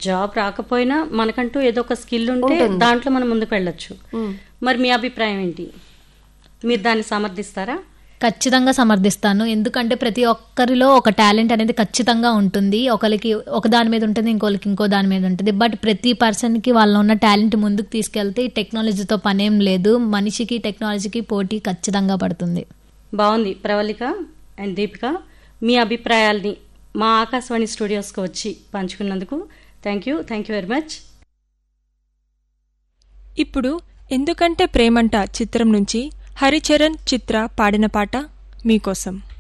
Job రాకపోయినా మనకంటూ ఏదో ఒక స్కిల్ ఉంటే ఉంటుంది. దాంట్లో మనం ముందుకు వెళ్ళొచ్చు మరి మీ అభిప్రాయం ఏంటి మీరు దాన్ని సమర్థిస్తారా ఖచ్చితంగా సమర్థిస్తాను ఎందుకంటే ప్రతి ఒక్కరిలో ఒక టాలెంట్ అనేది ఖచ్చితంగా ఉంటుంది ఒకరికి ఒక దాని మీద ఉంటుంది ఇంకోరికి ఇంకో దాని మీద ఉంటుంది బట్ ప్రతి పర్సన్కి వాళ్ళ ఉన్న టాలెంట్ ముందుకు తీసుకెళ్తే ఈ టెక్నాలజీతో పనేం లేదు మనిషికి టెక్నాలజీకి పోటీ ఖచ్చితంగా పడుతుంది బాగుంది ప్రవళిక అండ్ దీపిక మీ అభిప్రాయాల్ని మా ఆకాశవాణి స్టూడియోస్కి వచ్చి పంచుకున్నందుకు thank you thank you very much ఇప్పుడు ఎందుకంటే ప్రేమంట చిత్రం నుంచి హరిచరణ్ చిత్ర పాడిన పాట మీకోసం